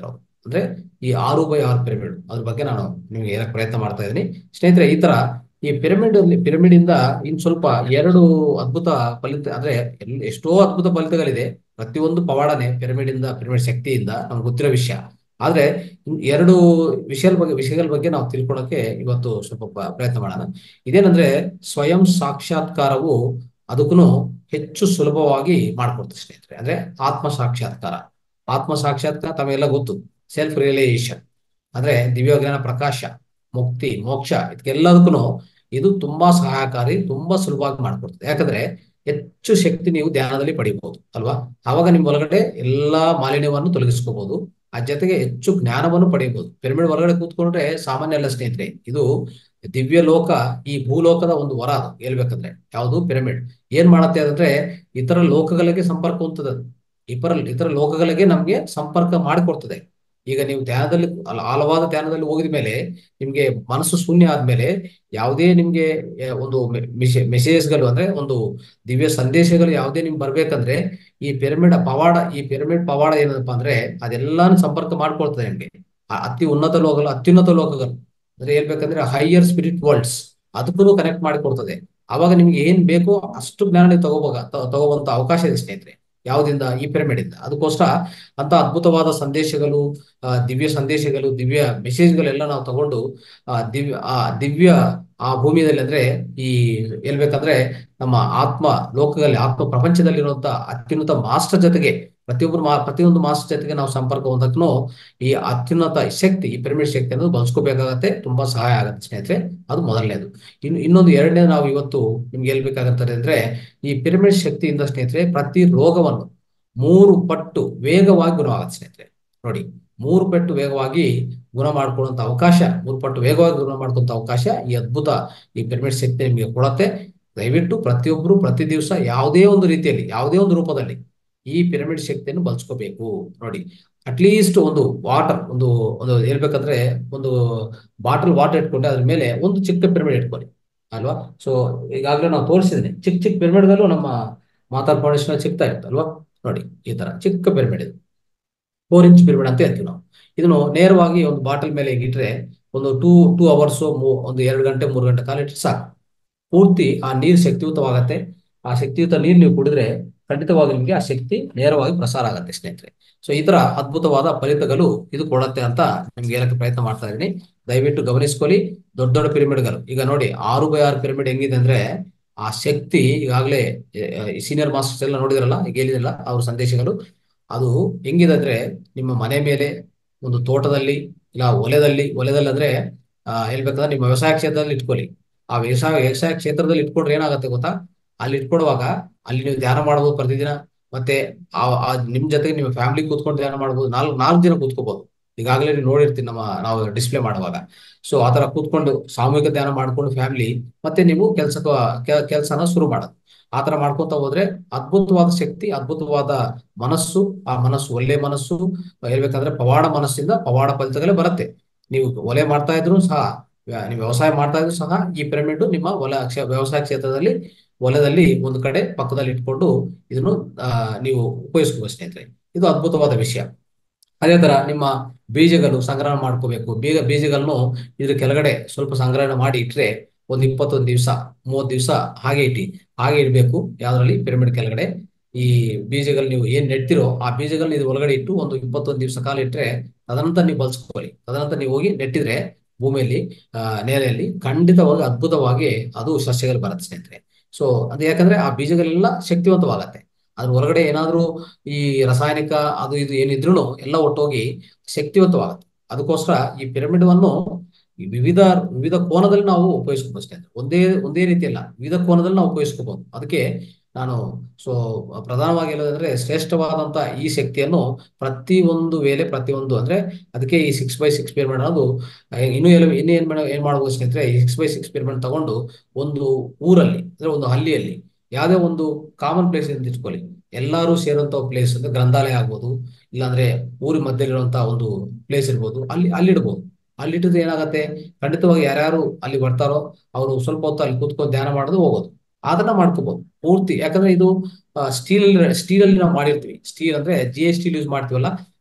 ಅಂದ್ರೆ ಈ ಆರು ಬೈ ಆರು ಪಿರಮಿಡ್ ಅದ್ರ ಬಗ್ಗೆ ನಾನು ನಿಮಗೆ ಹೇಳಕ್ ಪ್ರಯತ್ನ ಮಾಡ್ತಾ ಇದ್ದೀನಿ ಸ್ನೇಹಿತರೆ ಈ ತರ ಈ ಪಿರಮಿಡ್ ಅಲ್ಲಿ ಪಿರಮಿಡ್ ಇಂದ ಇನ್ ಸ್ವಲ್ಪ ಎರಡು ಅದ್ಭುತ ಫಲಿತ ಅಂದ್ರೆ ಎಲ್- ಎಷ್ಟೋ ಅದ್ಭುತ ಫಲಿತಗಳಿದೆ ಪ್ರತಿಯೊಂದು ಪವಾಡನೆ ಪಿರಮಿಡ್ ಇಂದ ಪಿರಮಿಡ್ ಶಕ್ತಿಯಿಂದ ನಮ್ಗೆ ಗೊತ್ತಿರೋ ವಿಷಯ ಆದ್ರೆ ಇನ್ ಎರಡು ವಿಷಯದ ಬಗ್ಗೆ ವಿಷಯಗಳ ಬಗ್ಗೆ ನಾವು ತಿಳ್ಕೊಳಕ್ಕೆ ಇವತ್ತು ಸ್ವಲ್ಪ ಪ- ಪ್ರಯತ್ನ ಮಾಡೋಣ ಇದೇನಂದ್ರೆ ಸ್ವಯಂ ಸಾಕ್ಷಾತ್ಕಾರವು ಅದಕ್ಕೂ ಹೆಚ್ಚು ಸುಲಭವಾಗಿ ಮಾಡ್ಕೊಡ್ತದೆ ಸ್ನೇಹಿತರೆ ಅಂದ್ರೆ ಆತ್ಮ ಸಾಕ್ಷಾತ್ಕಾರ ಆತ್ಮ ಸಾಕ್ಷಾತ್ಕಾರ ತಮಗೆಲ್ಲ ಗೊತ್ತು ಸೆಲ್ಫ್ ರಿಯಲೈಸೇಷನ್ ಅಂದ್ರೆ ದಿವ್ಯಜ್ಞಾನ ಪ್ರಕಾಶ ಮುಕ್ತಿ ಮೋಕ್ಷ ಇದಕ್ಕೆಲ್ಲದಕ್ಕೂ ಇದು ತುಂಬಾ ಸಹಾಯಕಾರಿ ತುಂಬಾ ಸುಲಭವಾಗಿ ಮಾಡ್ಕೊಡ್ತದೆ ಯಾಕಂದ್ರೆ ಹೆಚ್ಚು ಶಕ್ತಿ ನೀವು ಧ್ಯಾನದಲ್ಲಿ ಪಡಿಬಹುದು ಅಲ್ವಾ ಆವಾಗ ನಿಮ್ ಒಳಗಡೆ ಎಲ್ಲಾ ಮಾಲಿನ್ಯವನ್ನು ತೊಲಗಿಸ್ಕೋಬಹುದು ಆ ಜೊತೆಗೆ ಹೆಚ್ಚು ಜ್ಞಾನವನ್ನು ಪಡೆಯಬಹುದು ಪಿರಮಿಡ್ ಹೊರಗಡೆ ಕೂತ್ಕೊಂಡ್ರೆ ಸಾಮಾನ್ಯ ಅಲ್ಲ ಸ್ನೇಹಿತರೆ ಇದು ದಿವ್ಯ ಲೋಕ ಈ ಭೂಲೋಕದ ಒಂದು ವರ ಅದು ಹೇಳ್ಬೇಕಂದ್ರೆ ಯಾವುದು ಪಿರಮಿಡ್ ಏನ್ ಮಾಡತ್ತೆ ಅಂದ್ರೆ ಇತರ ಲೋಕಗಳಿಗೆ ಸಂಪರ್ಕ ಹೊಂದದ ಇತರ ಇತರ ಲೋಕಗಳಿಗೆ ನಮ್ಗೆ ಸಂಪರ್ಕ ಮಾಡಿಕೊಡ್ತದೆ ಈಗ ನೀವು ಧ್ಯಾನದಲ್ಲಿ ಅಲ್ಲ- ಆಳವಾದ ಧ್ಯಾನದಲ್ಲಿ ಹೋಗಿದ ಮೇಲೆ ನಿಮ್ಗೆ ಮನಸ್ಸು ಶೂನ್ಯ ಆದ್ಮೇಲೆ ಯಾವುದೇ ನಿಮ್ಗೆ ಆ, ಒಂದು ಮೆಸೇಜ್ಗಳು ಅಂದ್ರೆ ಒಂದು ದಿವ್ಯ ಸಂದೇಶಗಳು ಯಾವುದೇ ನಿಮ್ಗೆ ಬರ್ಬೇಕಂದ್ರೆ ಈ ಪಿರಮಿಡ್ ಪವಾಡ ಈ ಪಿರಮಿಡ್ ಪವಾಡ ಏನಪ್ಪ ಅಂದ್ರೆ ಅದೆಲ್ಲಾನು ಸಂಪರ್ಕ ಮಾಡ್ಕೊಳ್ತದೆ ನಿಮ್ಗೆ ಆ ಅತಿ ಉನ್ನತ ಲೋಕಗಳು ಅತ್ಯುನ್ನತ ಲೋಕಗಳು ಅಂದ್ರೆ ಹೇಳ್ಬೇಕಂದ್ರೆ ಹೈಯರ್ ಸ್ಪಿರಿಟ್ ವರ್ಲ್ಡ್ಸ್ ಅದಕ್ಕೂ ಕನೆಕ್ಟ್ ಮಾಡಿಕೊಡ್ತದೆ ಅವಾಗ ನಿಮ್ಗೆ ಏನ್ ಬೇಕೋ ಅಷ್ಟು ಜ್ಞಾನ ನೀವು ತಗೋಬೋಗ ತ- ತಗೋವಂತ ಅವಕಾಶ ಇದೆ ಸ್ನೇಹಿತರೆ ಯಾವ್ದಿಂದ ಈ ಪಿರಮಿಡ್ ಇಂದ ಅದಕ್ಕೋಸ್ಕರ ಅಂತ ಅದ್ಭುತವಾದ ಸಂದೇಶಗಳು ಆ, ದಿವ್ಯ ಸಂದೇಶಗಳು ದಿವ್ಯ ಮೆಸೇಜ್ಗಳೆಲ್ಲ ನಾವು ತಗೊಂಡು ಆ ದಿವ್ಯ ಆ ದಿವ್ಯ ಆ ಭೂಮಿಯಲ್ಲಿ ಅಂದ್ರೆ ಈ ಹೇಳ್ಬೇಕಂದ್ರೆ ನಮ್ಮ ಆತ್ಮ ಲೋಕದಲ್ಲಿ ಆತ್ಮ ಪ್ರಪಂಚದಲ್ಲಿರುವಂತ ಅತ್ಯುನ್ನತ ಮಾಸ್ಟರ್ ಜೊತೆಗೆ ಪ್ರತಿಯೊಬ್ಬರು ಮಾ ಪ್ರತಿಯೊಂದು ಮಾಸ್ಟರ್ ಜೊತೆಗೆ ನಾವು ಸಂಪರ್ಕ ಹೊಂದಕ್ಕೂ ಈ ಅತ್ಯುನ್ನತ ಶಕ್ತಿ ಈ ಪಿರಮಿಡ್ ಶಕ್ತಿ ಅನ್ನೋದು ಬಳಸ್ಕೋಬೇಕಾಗತ್ತೆ ತುಂಬಾ ಸಹಾಯ ಆಗುತ್ತೆ ಸ್ನೇಹಿತರೆ ಅದು ಮೊದಲನೇದು ಇನ್ನು ಇನ್ನೊಂದು ಎರಡನೇ ನಾವು ಇವತ್ತು ನಿಮ್ಗೆ ಹೇಳ್ಬೇಕಾಗತ್ತದೆ ಅಂದ್ರೆ ಈ ಪಿರಮಿಡ್ ಶಕ್ತಿಯಿಂದ ಸ್ನೇಹಿತರೆ ಪ್ರತಿ ರೋಗವನ್ನು ಮೂರು ಪಟ್ಟು ವೇಗವಾಗಿ ಗುಣವಾಗುತ್ತೆ ಸ್ನೇಹಿತರೆ ನೋಡಿ ಮೂರು ಪಟ್ಟು ವೇಗವಾಗಿ ಗುಣ ಮಾಡ್ಕೊಳ್ಳುವಂತ ಅವಕಾಶ ಮೂರು ಪಟ್ಟು ವೇಗವಾಗಿ ಗುಣ ಮಾಡ್ಕೊಳ್ಳುವಂತ ಅವಕಾಶ ಈ ಅದ್ಭುತ ಈ ಪಿರಮಿಡ್ ಶಕ್ತಿ ನಿಮಗೆ ಕೊಡತ್ತೆ ದಯವಿಟ್ಟು ಪ್ರತಿಯೊಬ್ಬರು ಪ್ರತಿ ದಿವಸ ಯಾವುದೇ ಒಂದು ರೀತಿಯಲ್ಲಿ ಯಾವುದೇ ಒಂದು ರೂಪದಲ್ಲಿ ಈ ಪಿರಮಿಡ್ ಶಕ್ತಿಯನ್ನು ಬಳಸ್ಕೋಬೇಕು ನೋಡಿ ಅಟ್ಲೀಸ್ಟ್ ಒಂದು ವಾಟರ್ ಒಂದು ಒಂದು ಹೇಳ್ಬೇಕಂದ್ರೆ ಒಂದು ಬಾಟಲ್ ವಾಟರ್ ಇಟ್ಕೊಂಡೆ ಅದ್ರ ಮೇಲೆ ಒಂದು ಚಿಕ್ಕ ಪಿರಮಿಡ್ ಇಟ್ಕೊಳ್ಳಿ ಅಲ್ವಾ ಸೊ ಈಗಾಗಲೇ ನಾವು ತೋರಿಸಿದ್ದೀನಿ ಚಿಕ್ಕ ಚಿಕ್ಕ ಪಿರಮಿಡ್ಗಳು ನಮ್ಮ ಮಾತಾಡ್ ಫೌಂಡೇಶನ್ ಸಿಗ್ತಾ ಇತ್ತು ಅಲ್ವಾ ನೋಡಿ ಈ ತರ ಚಿಕ್ಕ ಪಿರಮಿಡ್ ಇದು ಫೋರ್ ಇಂಚ್ ಪಿರಮಿಡ್ ಅಂತ ಹೇಳ್ತೀವಿ ನಾವು ಇದನ್ನು ನೇರವಾಗಿ ಒಂದು ಬಾಟಲ್ ಮೇಲೆ ಇಟ್ರೆ ಒಂದು ಟೂ ಟೂ ಅವರ್ಸ್ ಒಂದು ಎರಡು ಗಂಟೆ ಮೂರು ಗಂಟೆ ಕಾಲ ಇಟ್ಟರೆ ಸಾಕು ಪೂರ್ತಿ ಆ ನೀರು ಶಕ್ತಿಯುತವಾಗತ್ತೆ ಆ ಶಕ್ತಿಯುತ ನೀರು ನೀವು ಕುಡಿದ್ರೆ ಖಂಡಿತವಾಗಿ ನಿಮಗೆ ಆ ಶಕ್ತಿ ನೇರವಾಗಿ ಪ್ರಸಾರ ಆಗತ್ತೆ ಸ್ನೇಹಿತರೆ ಸೊ ಈ ತರ ಅದ್ಭುತವಾದ ಫಲಿತಗಳು ಇದು ಕೊಡತ್ತೆ ಅಂತ ನಿಮ್ಗೆ ಹೇಳಕ್ಕೆ ಪ್ರಯತ್ನ ಮಾಡ್ತಾ ಇದ್ದೀನಿ ದಯವಿಟ್ಟು ಗಮನಿಸ್ಕೊಳ್ಳಿ ದೊಡ್ಡ ದೊಡ್ಡ ಪಿರಮಿಡ್ಗಳು ಈಗ ನೋಡಿ ಆರು ಬೈ ಆರು ಪಿರಮಿಡ್ ಹೆಂಗಿದೆ ಅಂದ್ರೆ ಆ ಶಕ್ತಿ ಈಗಾಗಲೇ ಸೀನಿಯರ್ ಮಾಸ್ಟರ್ಸ್ ಎಲ್ಲ ನೋಡಿದ್ರಲ್ಲ ಈಗ ಹೇಳಿದ್ರಲ್ಲ ಅವ್ರ ಸಂದೇಶಗಳು ಅದು ಹೆಂಗಿದೆ ಅಂದ್ರೆ ನಿಮ್ಮ ಮನೆ ಮೇಲೆ ಒಂದು ತೋಟದಲ್ಲಿ ಇಲ್ಲ ಹೊಲದಲ್ಲಿ ಹೊಲದಲ್ಲಿ ಅಂದ್ರೆ ಆ ಹೇಳ್ಬೇಕಂದ್ರೆ ನಿಮ್ಮ ವ್ಯವಸಾಯ ಕ್ಷೇತ್ರದಲ್ಲಿ ಇಟ್ಕೊಳ್ಳಿ ಆ ವ್ಯವಸಾಯ ವ್ಯವಸಾಯ ಕ್ಷೇತ್ರದಲ್ಲಿ ಇಟ್ಕೊಂಡ್ರೆ ಏನಾಗುತ್ತೆ ಗೊತ್ತಾ ಅಲ್ಲಿ ಇಟ್ಕೊಡುವಾಗ ಅಲ್ಲಿ ನೀವು ಧ್ಯಾನ ಮಾಡ್ಬೋದು ಪ್ರತಿದಿನ ಮತ್ತೆ ಆ ಆ ನಿಮ್ ಜೊತೆಗೆ ನಿಮ್ಮ ಫ್ಯಾಮಿಲಿ ಕೂತ್ಕೊಂಡು ಧ್ಯಾನ ಮಾಡ್ಬೋದು ನಾಲ್ಕು ನಾಲ್ಕು ದಿನ ಕೂತ್ಕೋಬಹುದು ಈಗಾಗಲೇ ನೀವು ನೋಡಿರ್ತೀನಿ ನಮ್ಮ ನಾವು ಡಿಸ್ಪ್ಲೇ ಮಾಡುವಾಗ ಸೊ ಆತರ ಕೂತ್ಕೊಂಡು ಸಾಮೂಹಿಕ ಧ್ಯಾನ ಮಾಡ್ಕೊಂಡು ಫ್ಯಾಮಿಲಿ ಮತ್ತೆ ನೀವು ಕೆಲ್ಸಕ್ಕ ಕೆಲಸನ ಶುರು ಮಾಡೋದು ಆತರ ಮಾಡ್ಕೊಂತ ಹೋದ್ರೆ ಅದ್ಭುತವಾದ ಶಕ್ತಿ ಅದ್ಭುತವಾದ ಮನಸ್ಸು ಆ ಮನಸ್ಸು ಒಳ್ಳೆ ಮನಸ್ಸು ಹೇಳ್ಬೇಕಂದ್ರೆ ಪವಾಡ ಮನಸ್ಸಿಂದ ಪವಾಡ ಫಲಿತಗಳೇ ಬರುತ್ತೆ ನೀವು ಒಲೆ ಮಾಡ್ತಾ ಇದ್ರು ಸಹ ವ್ಯ- ನೀವು ವ್ಯವಸಾಯ ಮಾಡ್ತಾ ಇದ್ರು ಸಹ ಈ ಪಿರಮಿಡ್ ನಿಮ್ಮ ಹೊಲ ಕ್ಷೇ- ವ್ಯವಸಾಯ ಕ್ಷೇತ್ರದಲ್ಲಿ ಹೊಲದಲ್ಲಿ ಒಂದು ಕಡೆ ಪಕ್ಕದಲ್ಲಿ ಇಟ್ಕೊಂಡು ಇದನ್ನು ಆ, ನೀವು ಉಪಯೋಗಿಸ್ಕೋಬೇಕು ಸ್ನೇಹಿತರೆ ಇದು ಅದ್ಭುತವಾದ ವಿಷಯ ಅದೇ ತರ ನಿಮ್ಮ ಬೀಜಗಳು ಸಂಗ್ರಹ ಮಾಡ್ಕೋಬೇಕು ಬೀಜ ಬೀಜಗಳನ್ನು ಇದ್ರ ಕೆಳಗಡೆ ಸ್ವಲ್ಪ ಸಂಗ್ರಹಣೆ ಮಾಡಿ ಇಟ್ರೆ ಒಂದು ಇಪ್ಪತ್ತೊಂದು ದಿವಸ ಮೂವತ್ತು ದಿವಸ ಹಾಗೆ ಇಟ್ಟಿ ಹಾಗೆ ಇಡಬೇಕು ಯಾವ್ದ್ರಲ್ಲಿ ಪಿರಮಿಡ್ ಕೆಳಗಡೆ ಈ ಬೀಜಗಳು ನೀವು ಏನ್ ನೆಡ್ತಿರೋ ಆ ಬೀಜಗಳನ್ನ ಇದು ಒಳಗಡೆ ಇಟ್ಟು ಒಂದು ಇಪ್ಪತ್ತೊಂದು ದಿವಸ ಕಾಲ ಇಟ್ರೆ ತದನಂತರ ನೀವು ಬಳಸ್ಕೊಳ್ಳಿ ತದನಂತರ ನೀವು ಹೋಗಿ ನೆಟ್ಟಿದ್ರೆ ಭೂಮಿಯಲ್ಲಿ ಆ ನೆಲೆಯಲ್ಲಿ ಖಂಡಿತವಾಗಿ ಅದ್ಭುತವಾಗಿ ಅದು ಸಸ್ಯಗಳು ಬರುತ್ತೆ ಸ್ನೇಹಿತರೆ ಸೊ ಅದು ಯಾಕಂದ್ರೆ ಆ ಬೀಜಗಳೆಲ್ಲ ಶಕ್ತಿವಂತವಾಗತ್ತೆ ಅದ್ರ ಹೊರಗಡೆ ಏನಾದ್ರೂ ಈ ರಾಸಾಯನಿಕ ಅದು ಇದು ಏನಿದ್ರು ಎಲ್ಲ ಒಟ್ಟೋಗಿ ಶಕ್ತಿವಂತವಾಗುತ್ತೆ ಅದಕ್ಕೋಸ್ಕರ ಈ ಪಿರಮಿಡ್ ಅನ್ನು ಈ ವಿವಿಧ ವಿವಿಧ ಕೋನದಲ್ಲಿ ನಾವು ಉಪಯೋಗಿಸ್ಕೋಬಹುದು ಸ್ನೇಹಿತರೆ ಒಂದೇ ಒಂದೇ ರೀತಿ ಅಲ್ಲ ವಿವಿಧ ಕೋನದಲ್ಲಿ ನಾವು ಉಪಯೋಗಿಸ್ಕೋಬಹುದು ಅದಕ್ಕೆ ನಾನು ಸೊ ಪ್ರಧಾನವಾಗಿ ಹೇಳೋದಂದ್ರೆ ಶ್ರೇಷ್ಠವಾದಂತ ಈ ಶಕ್ತಿಯನ್ನು ಪ್ರತಿ ಒಂದು ವೇಳೆ ಪ್ರತಿಯೊಂದು ಅಂದ್ರೆ ಅದಕ್ಕೆ ಈ ಸಿಕ್ಸ್ ಬೈ ಸಿಕ್ಸ್ ಪಿರಮಿಡ್ ಅನ್ನೋದು ಆ, ಇನ್ನು ಎಲ್ಲ ಇನ್ನು ಏನ್ ಮಾಡ ಏನ್ ಮಾಡ್ಬೋದು ಸ್ನೇಹಿತರೆ ಈ ಸಿಕ್ಸ್ ಬೈ ಸಿಕ್ಸ್ ಪಿರಮಿಡ್ ತಗೊಂಡು ಒಂದು ಊರಲ್ಲಿ ಅಂದ್ರೆ ಒಂದು ಹಳ್ಳಿಯಲ್ಲಿ ಯಾವುದೇ ಒಂದು ಕಾಮನ್ ಪ್ಲೇಸ್ ಅಂತ ಇಟ್ಕೊಳ್ಳಿ ಎಲ್ಲರೂ ಸೇರುವಂತ ಪ್ಲೇಸ್ ಅಂದ್ರೆ ಗ್ರಂಥಾಲಯ ಆಗ್ಬೋದು ಇಲ್ಲಾಂದ್ರೆ ಊರಿ ಮಧ್ಯದಲ್ಲಿರುವಂತಹ ಒಂದು ಪ್ಲೇಸ್ ಇರ್ಬೋದು ಅಲ್ಲಿ ಅಲ್ಲಿಡ್ಬೋದು ಅಲ್ಲಿಟ್ಟಿದ್ರೆ ಏನಾಗತ್ತೆ ಖಂಡಿತವಾಗಿ ಯಾರ್ಯಾರು ಅಲ್ಲಿ ಬರ್ತಾರೋ ಅವರು ಸ್ವಲ್ಪ ಹೊತ್ತು ಅಲ್ಲಿ ಕೂತ್ಕೊಂಡು ಧ್ಯಾನ ಮಾಡೋದು ಹೋಗೋದು ಅದನ್ನ ಮಾಡ್ಕೋಬಹುದು ಪೂರ್ತಿ ಯಾಕಂದ್ರೆ ಇದು ಸ್ಟೀಲ್ ಸ್ಟೀಲ್ ಅಲ್ಲಿ ನಾವು ಮಾಡಿರ್ತೀವಿ ಸ್ಟೀಲ್ ಅಂದ್ರೆ ಜಿ ಎಸ್ ಸ್ಟೀಲ್ ಯೂಸ್ ಮಾಡ್ತೀವಲ್ಲ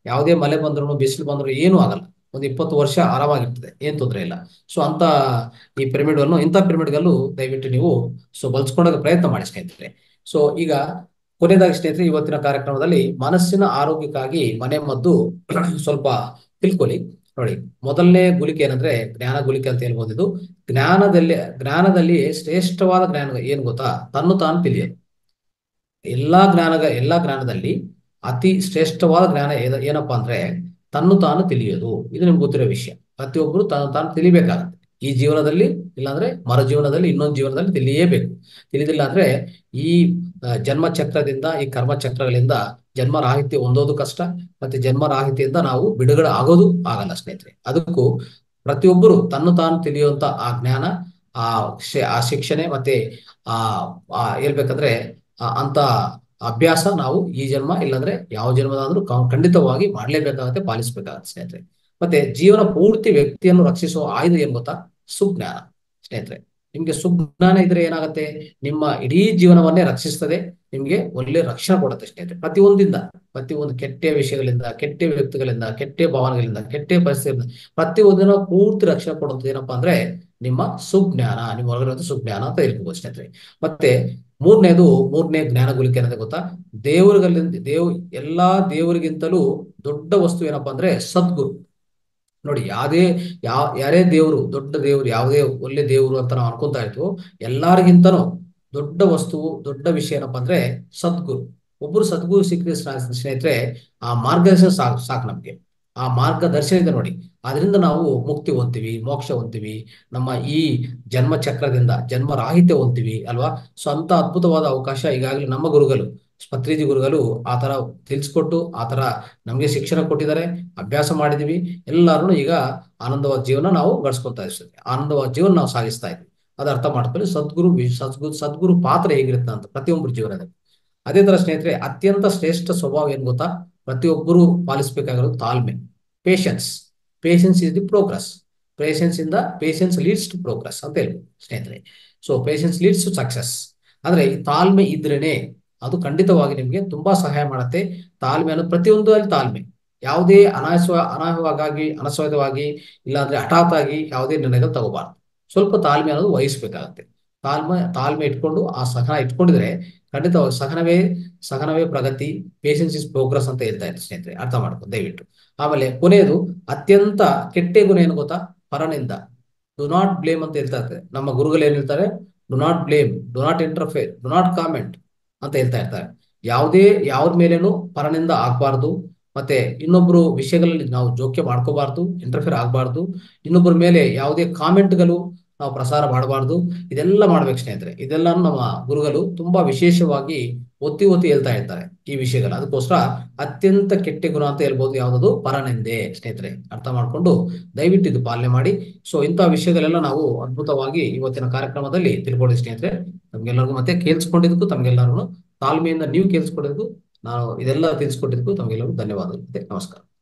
ಯಾವುದೇ ಮಳೆ ಬಂದ್ರು ಬಿಸಿಲು ಬಂದ್ರು ಏನೂ ಆಗಲ್ಲ ಒಂದು ಇಪ್ಪತ್ತು ವರ್ಷ ಆರಾಮಾಗಿರ್ತದೆ ಏನ್ ತೊಂದರೆ ಇಲ್ಲ ಸೊ ಅಂತ ಈ ಪಿರಮಿಡ್ ಅನ್ನು ಇಂಥ ಪಿರಮಿಡ್ಗಲ್ಲೂ ದಯವಿಟ್ಟು ನೀವು ಸೊ ಬಳಸ್ಕೊಂಡಾಗ ಪ್ರಯತ್ನ ಮಾಡಿ ಸ್ನೇಹಿತರೆ ಸೊ ಈಗ ಕೊನೆಯದಾಗಿ ಸ್ನೇಹಿತರೆ ಇವತ್ತಿನ ಕಾರ್ಯಕ್ರಮದಲ್ಲಿ ಮನಸ್ಸಿನ ಆರೋಗ್ಯಕ್ಕಾಗಿ ಮನೆ ಮದ್ದು ಸ್ವಲ್ಪ ತಿಳ್ಕೊಳ್ಳಿ ನೋಡಿ ಮೊದಲನೇ ಗುಲಿಕೆ ಏನಂದ್ರೆ ಜ್ಞಾನ ಗುಲಿಕೆ ಅಂತ ಹೇಳ್ಬೋದು ಇದು ಜ್ಞಾನದಲ್ಲಿ ಜ್ಞಾನದಲ್ಲಿ ಶ್ರೇಷ್ಠವಾದ ಜ್ಞಾನ ಏನ್ ಗೊತ್ತಾ ತನ್ನು ತಾನು ತಿಳಿಯೋದು ಎಲ್ಲಾ ಜ್ಞಾನಗ ಎಲ್ಲಾ ಜ್ಞಾನದಲ್ಲಿ ಅತಿ ಶ್ರೇಷ್ಠವಾದ ಜ್ಞಾನ ಏನ- ಏನಪ್ಪಾ ಅಂದ್ರೆ ತನ್ನು ತಾನು ತಿಳಿಯೋದು ಇದು ನಿಮ್ಗೆ ಗೊತ್ತಿರೋ ವಿಷಯ ಪ್ರತಿಯೊಬ್ಬರು ತಾನು ತಾನು ತಿಳಿಬೇಕಾಗತ್ತೆ ಈ ಜೀವನದಲ್ಲಿ ಇಲ್ಲಾಂದ್ರೆ ಮರ ಜೀವನದಲ್ಲಿ ಇನ್ನೊಂದು ಜೀವನದಲ್ಲಿ ತಿಳಿಯೇಬೇಕು ತಿಳಿದಿಲ್ಲ ಅಂದ್ರೆ ಈ ಆ, ಜನ್ಮ ಚಕ್ರದಿಂದ ಈ ಕರ್ಮ ಚಕ್ರಗಳಿಂದ ಜನ್ಮ ರಾಹಿತ್ಯ ಹೊಂದೋದು ಕಷ್ಟ ಮತ್ತೆ ಜನ್ಮ ರಾಹಿತ್ಯದಿಂದ ನಾವು ಬಿಡುಗಡೆ ಆಗೋದು ಆಗಲ್ಲ ಸ್ನೇಹಿತರೆ ಅದಕ್ಕೂ ಪ್ರತಿಯೊಬ್ಬರು ತನ್ನು ತಾನು ತಿಳಿಯುವಂತ ಆ ಜ್ಞಾನ ಆ ಶಿ- ಆ ಶಿಕ್ಷಣೆ ಮತ್ತೆ ಆ ಆ ಹೇಳ್ಬೇಕಂದ್ರೆ ಆ ಅಂತ ಅಭ್ಯಾಸ ನಾವು ಈ ಜನ್ಮ ಇಲ್ಲಾಂದ್ರೆ ಯಾವ ಜನ್ಮದಾದ್ರೂ ಕ- ಖಂಡಿತವಾಗಿ ಮಾಡ್ಲೇಬೇಕಾಗತ್ತೆ ಪಾಲಿಸ್ಬೇಕಾಗತ್ತೆ ಸ್ನೇಹಿತರೆ ಮತ್ತೆ ಜೀವನ ಪೂರ್ತಿ ವ್ಯಕ್ತಿಯನ್ನು ರಕ್ಷಿಸುವ ಆಯುಧ ಏನ್ ಗೊತ್ತಾ ಸುಜ್ಞಾನ ಸ್ನೇಹಿತರೆ ನಿಮ್ಗೆ ಸುಜ್ಞಾನ ಇದ್ರೆ ಏನಾಗುತ್ತೆ ನಿಮ್ಮ ಇಡೀ ಜೀವನವನ್ನೇ ರಕ್ಷಿಸ್ತದೆ ನಿಮ್ಗೆ ಒಳ್ಳೆ ರಕ್ಷಣೆ ಕೊಡುತ್ತೆ ಸ್ನೇಹಿತರೆ ಪ್ರತಿಯೊಂದಿಂದ ಪ್ರತಿಯೊಂದು ಕೆಟ್ಟ ವಿಷಯಗಳಿಂದ ಕೆಟ್ಟ ವ್ಯಕ್ತಿಗಳಿಂದ ಕೆಟ್ಟ ಭಾವನೆಗಳಿಂದ ಕೆಟ್ಟ ಪರಿಸ್ಥಿತಿಯಿಂದ ಪ್ರತಿಯೊಂದಿನ ಪೂರ್ತಿ ರಕ್ಷಣೆ ಕೊಡುತ್ತದೆ ಏನಪ್ಪಾ ಅಂದ್ರೆ ನಿಮ್ಮ ಸುಜ್ಞಾನ ನಿಮ್ಮ ಒಳಗಿರುವಂತ ಸುಜ್ಞಾನ ಅಂತ ಹೇಳ್ಬೋದು ಸ್ನೇಹಿತರೆ ಮತ್ತೆ ಮೂರನೇದು ಮೂರನೇ ಜ್ಞಾನ ಗುಲಿಕೆ ಏನಂತ ಗೊತ್ತಾ ದೇವರುಗಳಿಂದ ದೇವ್ ಎಲ್ಲಾ ದೇವರಿಗಿಂತಲೂ ದೊಡ್ಡ ವಸ್ತು ಏನಪ್ಪಾ ಅಂದ್ರೆ ಸದ್ಗುರು ನೋಡಿ ಯಾವ್ದೇ ಯಾವ ಯಾರೇ ದೇವರು ದೊಡ್ಡ ದೇವರು ಯಾವುದೇ ಒಳ್ಳೆ ದೇವರು ಅಂತ ನಾವು ಅನ್ಕೊಂತಾ ಇದ್ವು ಎಲ್ಲಾರಿಗಿಂತನೂ ದೊಡ್ಡ ವಸ್ತುವು ದೊಡ್ಡ ವಿಷಯ ಏನಪ್ಪಾ ಅಂದ್ರೆ ಸದ್ಗುರು ಒಬ್ಬರು ಸದ್ಗುರು ಸಿಕ್ಕಿದ ಸ್ನೇಹಿತರೆ ಆ ಮಾರ್ಗದರ್ಶನ ಸಾಕು ಸಾಕು ನಮ್ಗೆ ಆ ಮಾರ್ಗದರ್ಶನ ಇದೆ ನೋಡಿ ಅದರಿಂದ ನಾವು ಮುಕ್ತಿ ಹೊಂದ್ತೀವಿ ಮೋಕ್ಷ ಹೊಂದ್ತೀವಿ ನಮ್ಮ ಈ ಜನ್ಮ ಚಕ್ರದಿಂದ ಜನ್ಮ ರಾಹಿತ್ಯ ಹೊಂದ್ತೀವಿ ಅಲ್ವಾ ಸೊ ಅಂತ ಅದ್ಭುತವಾದ ಅವಕಾಶ ಈಗಾಗಲೇ ನಮ್ಮ ಗುರುಗಳು ಪತ್ರಿಜಿ ಗುರುಗಳು ಆ ತರ ತಿಳಿಸ್ಕೊಟ್ಟು ಆ ತರ ನಮ್ಗೆ ಶಿಕ್ಷಣ ಕೊಟ್ಟಿದ್ದಾರೆ ಅಭ್ಯಾಸ ಮಾಡಿದೀವಿ ಎಲ್ಲರೂ ಈಗ ಆನಂದವಾದ ಜೀವನ ನಾವು ಗಳಿಸ್ಕೊತಾ ಇರ್ತೀವಿ ಆನಂದವಾದ ಜೀವನ ನಾವು ಸಾಗಿಸ್ತಾ ಇದ್ವಿ ಅದು ಅರ್ಥ ಮಾಡ್ಕೊಳ್ಳಿ ಸದ್ಗುರು ವಿ- ಸದ್ಗುರು ಸದ್ಗುರು ಪಾತ್ರ ಹೇಗಿರುತ್ತೆ ಅಂತ ಪ್ರತಿಯೊಬ್ಬರ ಜೀವನದಲ್ಲಿ ಅದೇ ತರ ಸ್ನೇಹಿತರೆ ಅತ್ಯಂತ ಶ್ರೇಷ್ಠ ಸ್ವಭಾವ ಏನ್ ಗೊತ್ತಾ ಪ್ರತಿಯೊಬ್ಬರು ಪಾಲಿಸಬೇಕಾಗಿರೋದು ತಾಳ್ಮೆ patience patience is the progress patience ಇಂದ ಪೇಷನ್ಸ್ ಲೀಡ್ಸ್ ಟು ಪ್ರೋಗ್ರೆಸ್ ಅಂತ ಹೇಳ್ಬೋದು ಸ್ನೇಹಿತರೆ so patience leads to success ಅಂದ್ರೆ ಈ ತಾಳ್ಮೆ ಇದ್ರೇನೆ ಅದು ಖಂಡಿತವಾಗಿ ನಿಮ್ಗೆ ತುಂಬಾ ಸಹಾಯ ಮಾಡುತ್ತೆ ತಾಳ್ಮೆ ಅನ್ನೋದು ಪ್ರತಿಯೊಂದರಲ್ಲಿ ತಾಳ್ಮೆ ಯಾವುದೇ ಅನಾಯಸ್ವ ಅನಾಯವಾಗಿ ಅನಸ್ವಾದವಾಗಿ ಇಲ್ಲಾಂದ್ರೆ ಹಠಾತ್ ಆಗಿ ಯಾವುದೇ ನಿರ್ಣಯಗಳು ತಗೋಬಾರ್ದು ಸ್ವಲ್ಪ ತಾಳ್ಮೆ ಅನ್ನೋದು ವಹಿಸ್ಬೇಕಾಗತ್ತೆ ತಾಳ್ಮೆ ತಾಳ್ಮೆ ಇಟ್ಕೊಂಡು ಆ ಸಹನ ಇಟ್ಕೊಂಡಿದ್ರೆ ಖಂಡಿತವಾಗಿ ಸಹನವೇ ಸಹನವೇ ಪ್ರಗತಿ ಪೇಷನ್ಸ್ ಇಸ್ ಪ್ರೋಗ್ರೆಸ್ ಅಂತ ಹೇಳ್ತಾ ಇದ್ದಾರೆ ಸ್ನೇಹಿತರೆ ಅರ್ಥ ಮಾಡ್ಕೊ ದಯವಿಟ್ಟು ಆಮೇಲೆ ಕೊನೆಯದು ಅತ್ಯಂತ ಕೆಟ್ಟ ಗುಣ ಏನು ಗೊತ್ತಾ ಪರನಿಂದ ಡು ನಾಟ್ ಬ್ಲೇಮ್ ಅಂತ ಹೇಳ್ತಾ ಇರ್ತಾರೆ ನಮ್ಮ ಗುರುಗಳು ಏನ್ ಹೇಳ್ತಾರೆ do not blame do not interfere do not comment ಅಂತ ಹೇಳ್ತಾ ಇರ್ತಾರೆ ಯಾವುದೇ ಯಾವ್ರ ಮೇಲೇನು ಪರನಿಂದ ಆಗ್ಬಾರ್ದು ಮತ್ತೆ ಇನ್ನೊಬ್ರು ವಿಷಯಗಳಲ್ಲಿ ನಾವು ಜೋಕ್ಯ ಮಾಡ್ಕೋಬಾರ್ದು ಇಂಟರ್ಫಿಯರ್ ಆಗಬಾರ್ದು ಇನ್ನೊಬ್ಬರ ಮೇಲೆ ಯಾವುದೇ ಕಾಮೆಂಟ್ಗಳು ನಾವು ಪ್ರಸಾರ ಮಾಡಬಾರ್ದು ಇದೆಲ್ಲ ಮಾಡ್ಬೇಕು ಸ್ನೇಹಿತರೆ ಇದೆಲ್ಲ ನಮ್ಮ ಗುರುಗಳು ತುಂಬಾ ವಿಶೇಷವಾಗಿ ಒತ್ತಿ ಒತ್ತಿ ಹೇಳ್ತಾ ಇರ್ತಾರೆ ಈ ವಿಷಯಗಳು ಅದಕ್ಕೋಸ್ಕರ ಅತ್ಯಂತ ಕೆಟ್ಟ ಗುಣ ಅಂತ ಹೇಳ್ಬೋದು ಯಾವ್ದದು ಪರನಿಂದೆ ಸ್ನೇಹಿತರೆ ಅರ್ಥ ಮಾಡ್ಕೊಂಡು ದಯವಿಟ್ಟು ಇದು ಪಾಲನೆ ಮಾಡಿ ಸೊ ಇಂತಹ ವಿಷಯಗಳೆಲ್ಲ ನಾವು ಅದ್ಭುತವಾಗಿ ಇವತ್ತಿನ ಕಾರ್ಯಕ್ರಮದಲ್ಲಿ ತಿಳ್ಕೊಂಡಿದ್ವಿ ಸ್ನೇಹಿತರೆ ನಮ್ಗೆಲ್ಲರಿಗೂ ಮತ್ತೆ ಕೇಳಿಸ್ಕೊಂಡಿದ್ದಕ್ಕೂ ತಮ್ಗೆಲ್ಲರಿಗೂ ತಾಳ್ಮೆಯಿಂದ ನೀವು ಕೇಳಿಸ್ಕೊಂಡಿದ್ದಕ್ಕೂ ನಾನು ಇದೆಲ್ಲ ತಿಳಿಸ್ಕೊಟ್ಟಿದ್ದಕ್ಕೂ ತಮಗೆಲ್ಲರಿಗೂ ಧನ್ಯವಾದಗಳು ಮತ್ತೆ ನಮಸ್ಕಾರ